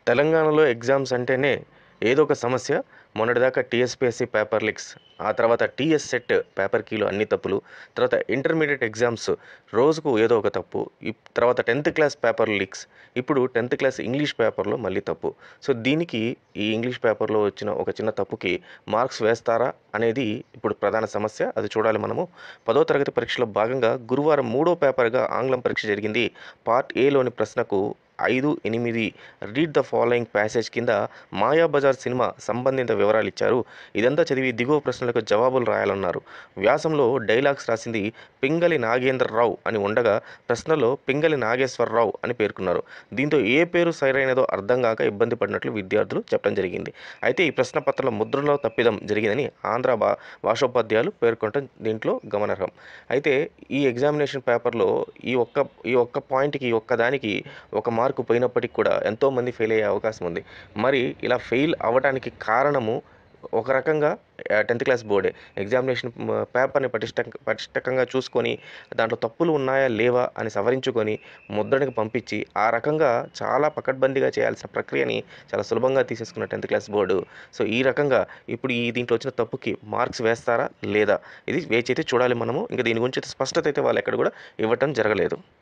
తెలంగాణలో ఎగ్జామ్స్ అంటేనే ఏదో ఒక సమస్య మొన్నటిదాకా టీఎస్పీఎస్సీ పేపర్ లీక్స్ ఆ తర్వాత టీఎస్ సెట్ పేపర్ కీలో అన్ని తప్పులు తర్వాత ఇంటర్మీడియట్ ఎగ్జామ్స్ రోజుకు ఏదో ఒక తప్పు ఇప్- తర్వాత టెన్త్ క్లాస్ పేపర్ లీక్స్ ఇప్పుడు టెన్త్ క్లాస్ ఇంగ్లీష్ పేపర్లో మళ్ళీ తప్పు సో దీనికి ఈ ఇంగ్లీష్ పేపర్లో వచ్చిన ఒక చిన్న తప్పుకి మార్క్స్ వేస్తారా అనేది ఇప్పుడు ప్రధాన సమస్య అది చూడాలి మనము పదో తరగతి పరీక్షలో భాగంగా గురువారం మూడో పేపర్గా ఆంగ్లం పరీక్ష జరిగింది పార్ట్ ఏలోని ప్రశ్నకు ఐదు ఎనిమిది రీడ్ ద ఫాలోయింగ్ ప్యాసేజ్ కింద మాయాబజార్ సినిమా సంబంధిత వివరాలు ఇచ్చారు ఇదంతా చదివి దిగువ ప్రశ్నలకు జవాబులు రాయాలన్నారు వ్యాసంలో డైలాగ్స్ రాసింది పింగళి నాగేంద్రరావు అని ఉండగా ప్రశ్నలో పింగళి నాగేశ్వరరావు అని పేర్కొన్నారు దీంతో ఏ పేరు సరైనదో అర్థం కాక ఇబ్బంది పడినట్లు విద్యార్థులు చెప్పడం జరిగింది అయితే ఈ ప్రశ్న పత్రంలో ముద్రలో తప్పిదం జరిగిందని ఆంధ్ర భా భాషోపాధ్యాయులు పేర్కొనడం దీంట్లో గమనార్హం అయితే ఈ ఎగ్జామినేషన్ పేపర్లో ఈ ఒక్క ఈ ఒక్క పాయింట్కి ఈ ఒక్క దానికి ఒక మార్కు పోయినప్పటికీ కూడా ఎంతోమంది ఫెయిల్ అయ్యే అవకాశం ఉంది మరి ఇలా ఫెయిల్ అవ్వడానికి కారణము ఒక రకంగా టెన్త్ క్లాస్ బోర్డే ఎగ్జామినేషన్ మ, పేపర్ని పటిష్ట పటిష్టకంగా చూసుకొని దాంట్లో తప్పులు ఉన్నాయా లేవా అని సవరించుకొని ముద్రణకి పంపించి ఆ రకంగా చాలా పకడ్బందీగా చేయాల్సిన ప్రక్రియని చాలా సులభంగా తీసేసుకున్న టెన్త్ క్లాస్ బోర్డు సో ఈ రకంగా ఇప్పుడు ఈ దీంట్లో వచ్చిన తప్పుకి మార్క్స్ వేస్తారా లేదా ఇది వేచి అయితే చూడాలి మనము ఇంకా దీని గురించి అయితే స్పష్టత అయితే వాళ్ళు ఎక్కడ కూడా ఇవ్వటం జరగలేదు